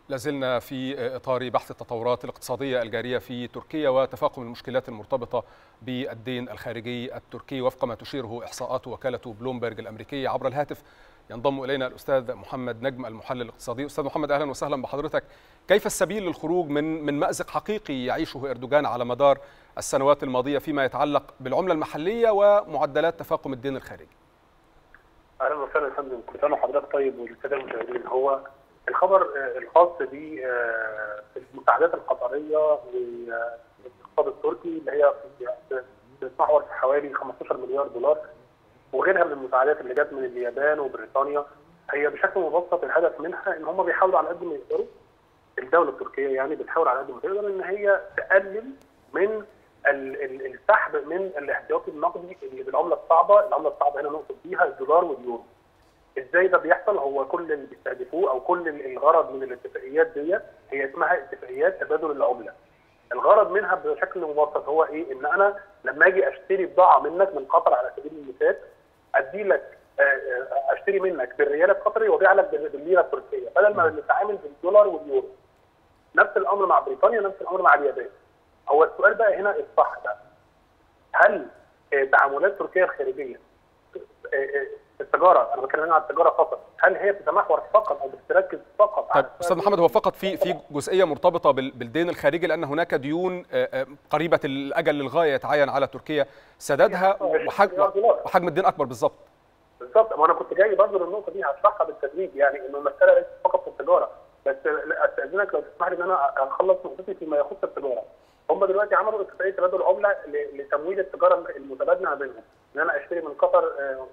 لازلنا في اطار بحث التطورات الاقتصاديه الجاريه في تركيا وتفاقم المشكلات المرتبطه بالدين الخارجي التركي وفق ما تشيره احصاءات وكاله بلومبرج الامريكيه عبر الهاتف ينضم الينا الاستاذ محمد نجم المحلل الاقتصادي استاذ محمد اهلا وسهلا بحضرتك كيف السبيل للخروج من من مازق حقيقي يعيشه اردوغان على مدار السنوات الماضيه فيما يتعلق بالعمله المحليه ومعدلات تفاقم الدين الخارجي اهلا وسهلا يا فندم كل سنه وحضرتك طيب والساده المشاهدين هو الخبر الخاص بالمساعدات القطريه للاقتصاد التركي اللي هي بتتمحور في حوالي 15 مليار دولار وغيرها من المساعدات اللي جت من اليابان وبريطانيا هي بشكل مبسط الهدف منها ان هم بيحاولوا على قد ما يقدروا الدوله التركيه يعني بتحاول على قد ما تقدر ان هي تقلل من السحب من الاحتياطي النقدي اللي بالعمله الصعبه، العمله الصعبه هنا نقصد بيها الدولار واليورو. ازاي ده بيحصل؟ هو كل اللي بيستهدفوه او كل الغرض من الاتفاقيات دي هي اسمها اتفاقيات تبادل العمله. الغرض منها بشكل مبسط هو ايه؟ ان انا لما اجي اشتري بضاعه منك من قطر على سبيل المثال ادي لك اشتري منك بالريال القطري وابيع لك بالليره التركيه بدل ما نتعامل بالدولار واليورو. نفس الامر مع بريطانيا نفس الامر مع اليابان. هو السؤال بقى هنا الصح بقى هل تعاملات تركيا الخارجيه في التجاره انا بتكلم هنا عن التجاره فقط هل هي بتتمحور فقط او بتركز فقط طيب استاذ محمد هو فقط في في جزئيه مرتبطه بالدين الخارجي لان هناك ديون قريبه الاجل للغايه يتعين على تركيا سدادها وحجم وحجم الدين اكبر بالظبط بالظبط ما انا كنت جاي برضه للنقطه دي هشرحها بالتدريج يعني انه المساله ليست فقط في التجاره بس استاذنك لو تسمح لي ان انا اخلص نقطتي فيما يخص التجاره هم دلوقتي عملوا اتفاقيه تبادل عمله لتمويل التجاره المتبادله ما بينهم ان انا اشتري من قطر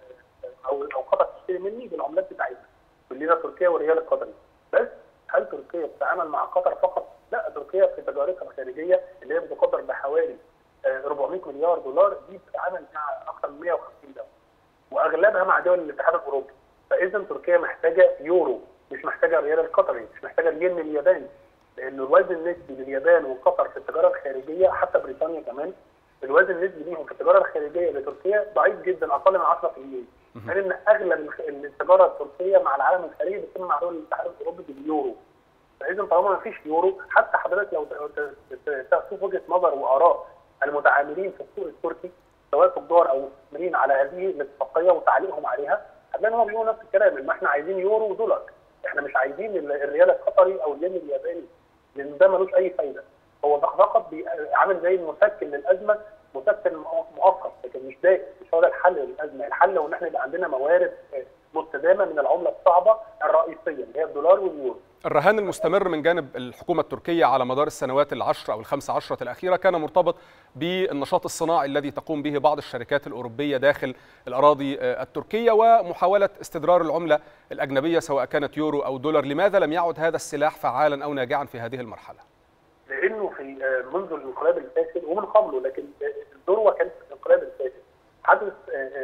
او او قطر تشتري مني بالعملات بتاعتها بالليره التركيه والريال القطري بس هل تركيا بتتعامل مع قطر فقط؟ لا تركيا في تجارتها الخارجيه اللي هي بتقدر بحوالي 400 مليار دولار دي بتتعامل مع اكثر من 150 دوله واغلبها مع دول الاتحاد الاوروبي فاذا تركيا محتاجه يورو مش محتاجه الريال القطري مش محتاجه الين الياباني لان الوزن النسبي لليابان وقطر في التجاره الخارجيه حتى بريطانيا كمان الوزن النسبي ليهم في التجاره الخارجيه لتركيا ضعيف جدا اقل من 10% يعني ان اغلب التجاره التركيه مع العالم الخارجي بتتم مع دول الاتحاد الاوروبي باليورو فاذا طالما ما فيش يورو حتى حضرتك لو تشوف وجهه نظر واراء المتعاملين في السوق التركي سواء تجار او مستثمرين على هذه الاتفاقيه وتعليقهم عليها هتلاقي هم بيقولوا نفس الكلام ان احنا عايزين يورو ودولار احنا مش عايزين الريال القطري او الين الياباني لان ده ملوش اي فايده هو فقط عامل زي المسكن للازمه مسكن مؤقت لكن مش ده مش هو ده الحل للازمه الحل هو ان احنا يبقى عندنا موارد مستدامه من العمله الصعبه الرئيسيه اللي هي الدولار واليورو الرهان المستمر من جانب الحكومة التركية على مدار السنوات العشر أو الخمس عشرة الأخيرة كان مرتبط بالنشاط الصناعي الذي تقوم به بعض الشركات الأوروبية داخل الأراضي التركية ومحاولة استدرار العملة الأجنبية سواء كانت يورو أو دولار لماذا لم يعد هذا السلاح فعالا أو ناجعا في هذه المرحلة؟ لأنه في منذ الانقلاب الفاسد ومن قبله لكن الذروة كانت في الانقلاب الفاسد حدث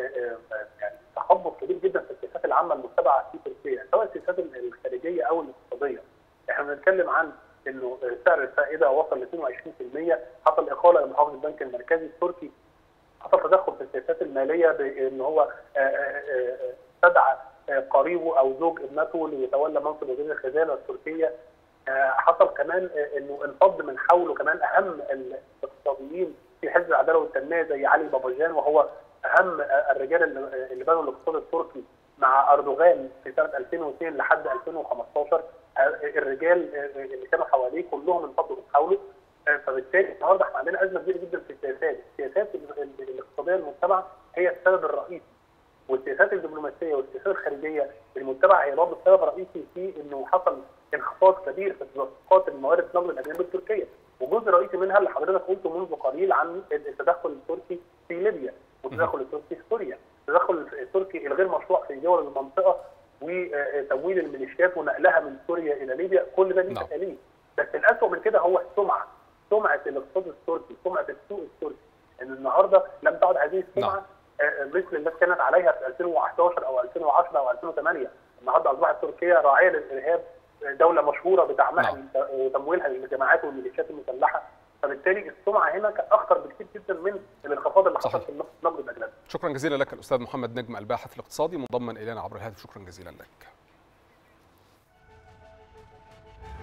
يعني تخبط كبير جدا في السياسات العامه المتبعه في تركيا سواء السياسات الخارجيه او الاقتصاديه. احنا بنتكلم عن انه سعر الفائده وصل ل 22% حصل اقاله لمحافظ البنك المركزي التركي حصل تدخل في السياسات الماليه بان هو استدعى قريبه او زوج ابنته ليتولى منصب وزير الخزانه التركيه حصل كمان انه انفض من حوله كمان اهم الاقتصاديين في حزب العداله والتنميه زي علي باباجان وهو اهم الرجال اللي بنوا الاقتصاد التركي مع اردوغان في سنه 2002 لحد 2015 الرجال اللي كانوا حواليه كلهم انفضوا من حوله فبالتالي النهارده احنا عندنا ازمه كبيره جدا في السياسات، السياسات الاقتصاديه المتبعه هي السبب الرئيسي والسياسات الدبلوماسيه والسياسات الخارجيه المتبعه هي برضه السبب الرئيسي في انه حصل انخفاض كبير في تدفقات الموارد النقد الاجنبي التركيه وجزء رئيسي منها اللي حضرتك قلته منذ قليل عن التدخل التركي في ليبيا والتدخل التركي في سوريا، التدخل التركي الغير مشروع في دول المنطقه وتمويل الميليشيات ونقلها من سوريا الى ليبيا كل ده ليه تكاليف بس الاسوء من كده هو السمعه سمعه الاقتصاد التركي سمعه السوق التركي ان النهارده لم تعد هذه السمعه مثل الناس كانت عليها في 2011 او 2010 او 2008 النهارده اصبحت تركيا راعيه للارهاب دوله مشهوره بدعمها وتمويلها للجماعات والميليشيات المسلحه فبالتالي السمعه هنا كانت اخطر بكثير جدا من الانخفاض اللي حصل في النقد الاجنبي. شكرا جزيلا لك الاستاذ محمد نجم الباحث الاقتصادي منضما الينا عبر الهاتف شكرا جزيلا لك.